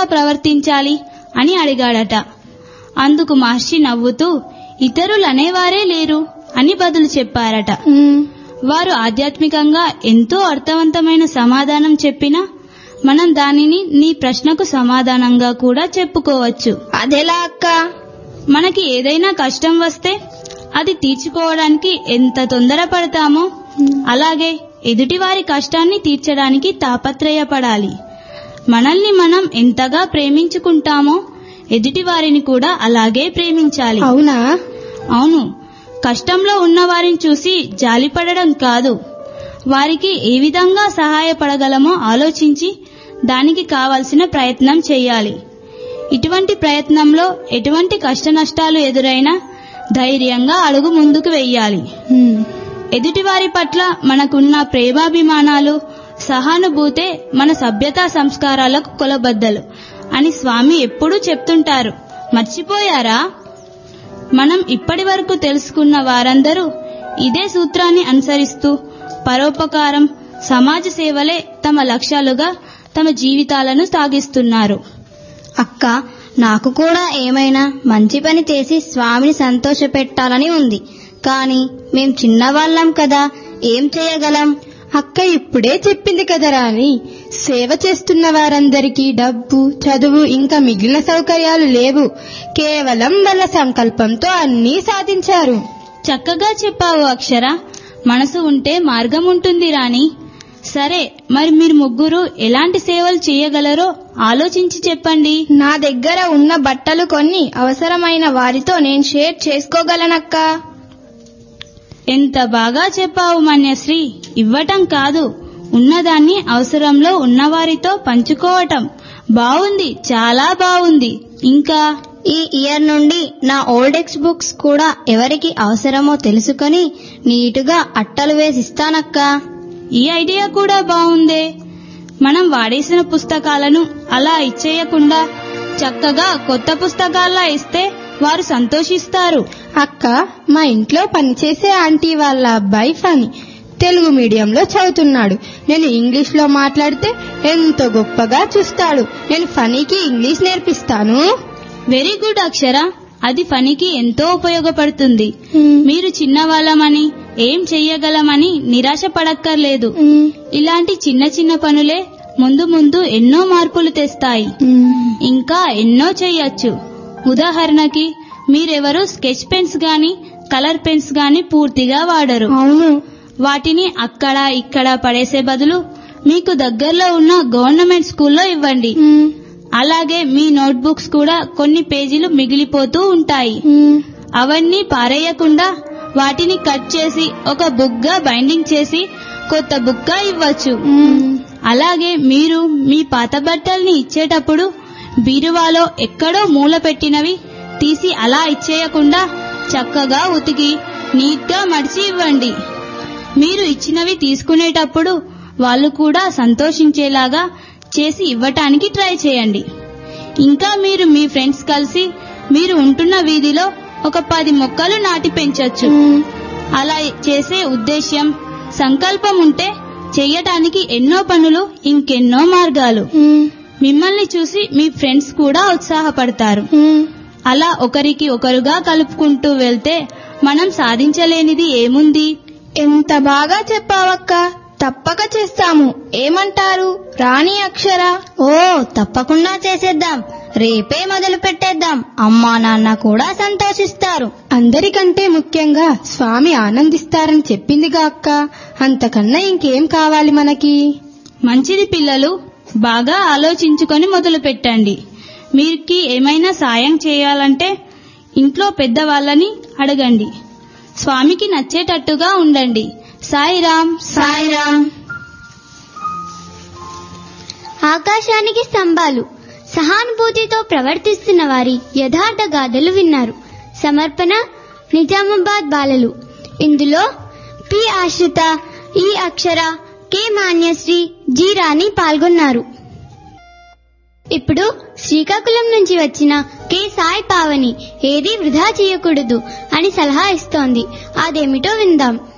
ప్రవర్తించాలి అని అడిగాడట అందుకు మహర్షి నవ్వుతూ ఇతరులు అనేవారే లేరు అని బదులు చెప్పారట ఉమ్, వారు ఆధ్యాత్మికంగా ఎంతో అర్థవంతమైన సమాధానం చెప్పినా మనం దానిని నీ ప్రశ్నకు సమాధానంగా కూడా చెప్పుకోవచ్చు అదెలా అక్క మనకి ఏదైనా కష్టం వస్తే అది తీర్చుకోవడానికి ఎంత తొందరపడతామో అలాగే ఎదుటివారి కష్టాన్ని తీర్చడానికి తాపత్రయపడాలి మనల్ని మనం ఎంతగా ప్రేమించుకుంటామో ఎదుటివారిని కూడా అలాగే ప్రేమించాలి అవునా అవును కష్టంలో ఉన్నవారిని చూసి జాలిపడడం కాదు వారికి ఏ విధంగా సహాయపడగలమో ఆలోచించి దానికి కావలసిన ప్రయత్నం చేయాలి ఇటువంటి ప్రయత్నంలో ఎటువంటి కష్ట నష్టాలు ఎదురైనా ధైర్యంగా అడుగు ముందుకు వెయ్యాలి ఉమ్, ఎదుటివారి పట్ల మనకున్న ప్రేమాభిమానాలు సహానుభూతే మన సభ్యతా సంస్కారాలకు కొలబద్దలు అని స్వామి ఎప్పుడూ చెప్తుంటారు మర్చిపోయారా మనం ఇప్పటి వరకు తెలుసుకున్న వారందరూ ఇదే సూత్రాన్ని అనుసరిస్తూ పరోపకారం సమాజ సేవలే తమ లక్ష్యాలుగా తమ జీవితాలను సాగిస్తున్నారు అక్క నాకు కూడా ఏమైనా మంచి పని చేసి స్వామిని సంతోషపెట్టాలని ఉంది కానీ మేం చిన్నవాళ్ళం కదా ఏం చేయగలం అక్క ఇప్పుడే చెప్పింది కదా రాని సేవ చేస్తున్న వారందరికీ డబ్బు చదువు ఇంకా మిగిలిన సౌకర్యాలు లేవు కేవలం వాళ్ళ సంకల్పంతో అన్నీ సాధించారు చక్కగా చెప్పావు అక్షర మనసు ఉంటే మార్గం ఉంటుంది రాని సరే మరి మీరు ముగ్గురు ఎలాంటి సేవలు చేయగలరో ఆలోచించి చెప్పండి నా దగ్గర ఉన్న బట్టలు కొన్ని అవసరమైన వారితో నేను షేర్ చేసుకోగలనక్క ఎంత బాగా చెప్పావు మన్యశ్రీ ఇవ్వటం కాదు ఉన్నదాన్ని అవసరంలో ఉన్నవారితో పంచుకోవటం బావుంది చాలా బావుంది ఇంకా ఈ ఇయర్ నుండి నా ఓల్డెక్స్ బుక్స్ కూడా ఎవరికి అవసరమో తెలుసుకొని నీటుగా అట్టలు వేసిస్తానక్క ఈ ఐడియా కూడా బావుందే మనం వాడేసిన పుస్తకాలను అలా ఇచ్చేయకుండా చక్కగా కొత్త పుస్తకాల్లా ఇస్తే వారు సంతోషిస్తారు అక్క మా ఇంట్లో పనిచేసే ఆంటీ వాళ్ళ అబ్బాయి ఫని తెలుగు మీడియంలో చదువుతున్నాడు నేను ఇంగ్లీష్ లో మాట్లాడితే ఎంతో గొప్పగా చూస్తాడు నేను ఫనీకి ఇంగ్లీష్ నేర్పిస్తాను వెరీ గుడ్ అక్షర అది ఫనికి ఎంతో ఉపయోగపడుతుంది మీరు చిన్నవాళ్ళమని ఏం చెయ్యగలమని నిరాశ పడక్కర్లేదు ఇలాంటి చిన్న చిన్న పనులే ముందు ముందు ఎన్నో మార్పులు తెస్తాయి ఇంకా ఎన్నో చెయ్యొచ్చు ఉదాహరణకి మీరెవరు స్కెచ్ పెన్స్ గాని కలర్ పెన్స్ గాని పూర్తిగా వాడరు అవును వాటిని అక్కడ ఇక్కడ పడేసే బదులు మీకు దగ్గరలో ఉన్న గవర్నమెంట్ స్కూల్లో ఇవ్వండి అలాగే మీ నోట్బుక్స్ కూడా కొన్ని పేజీలు మిగిలిపోతూ ఉంటాయి అవన్నీ పారేయకుండా వాటిని కట్ చేసి ఒక బుక్గా బైండింగ్ చేసి కొత్త బుక్గా ఇవ్వచ్చు అలాగే మీరు మీ పాత బట్టల్ని ఇచ్చేటప్పుడు బీరువాలో ఎక్కడో మూల పెట్టినవి తీసి అలా ఇచ్చేయకుండా చక్కగా ఉతికి నీట్గా మడిచి ఇవ్వండి మీరు ఇచ్చినవి తీసుకునేటప్పుడు వాళ్ళు కూడా సంతోషించేలాగా చేసి ఇవ్వటానికి ట్రై చేయండి ఇంకా మీరు మీ ఫ్రెండ్స్ కలిసి మీరు ఉంటున్న వీధిలో ఒక పది మొక్కలు నాటి పెంచొచ్చు అలా చేసే ఉద్దేశ్యం సంకల్పం ఉంటే చెయ్యటానికి ఎన్నో పనులు ఇంకెన్నో మార్గాలు మిమ్మల్ని చూసి మీ ఫ్రెండ్స్ కూడా ఉత్సాహపడతారు అలా ఒకరికి ఒకరుగా కలుపుకుంటూ వెళ్తే మనం సాధించలేనిది ఏముంది ఎంత బాగా చెప్పావక్క తప్పక చేస్తాము ఏమంటారు రాణి అక్షర ఓ తప్పకుండా చేసేద్దాం రేపే మొదలు పెట్టేద్దాం అమ్మా నాన్న కూడా సంతోషిస్తారు అందరికంటే ముఖ్యంగా స్వామి ఆనందిస్తారని చెప్పిందిగా అక్క అంతకన్నా ఇంకేం కావాలి మనకి మంచిది పిల్లలు బాగా ఆలోచించుకొని మొదలు పెట్టండి మీరుకి ఏమైనా సాయం చేయాలంటే ఇంట్లో పెద్దవాళ్ళని అడగండి స్వామికి నచ్చేటట్టుగా ఉండండి సాయిరామ్ సాయిరామ్ ఆకాశానికి స్తంభాలు సహానుభూతితో ప్రవర్తిస్తున్న వారి యథార్థ గాథలు విన్నారు సమర్పణ నిజామాబాద్ బాలలు ఇందులో పి ఆశ్రిత ఈ అక్షర కె మాన్యశ్రీ జి రాణి పాల్గొన్నారు ఇప్పుడు శ్రీకాకుళం నుంచి వచ్చిన కె సాయి పావని ఏది వృధా చేయకూడదు అని సలహా ఇస్తోంది అదేమిటో విందాం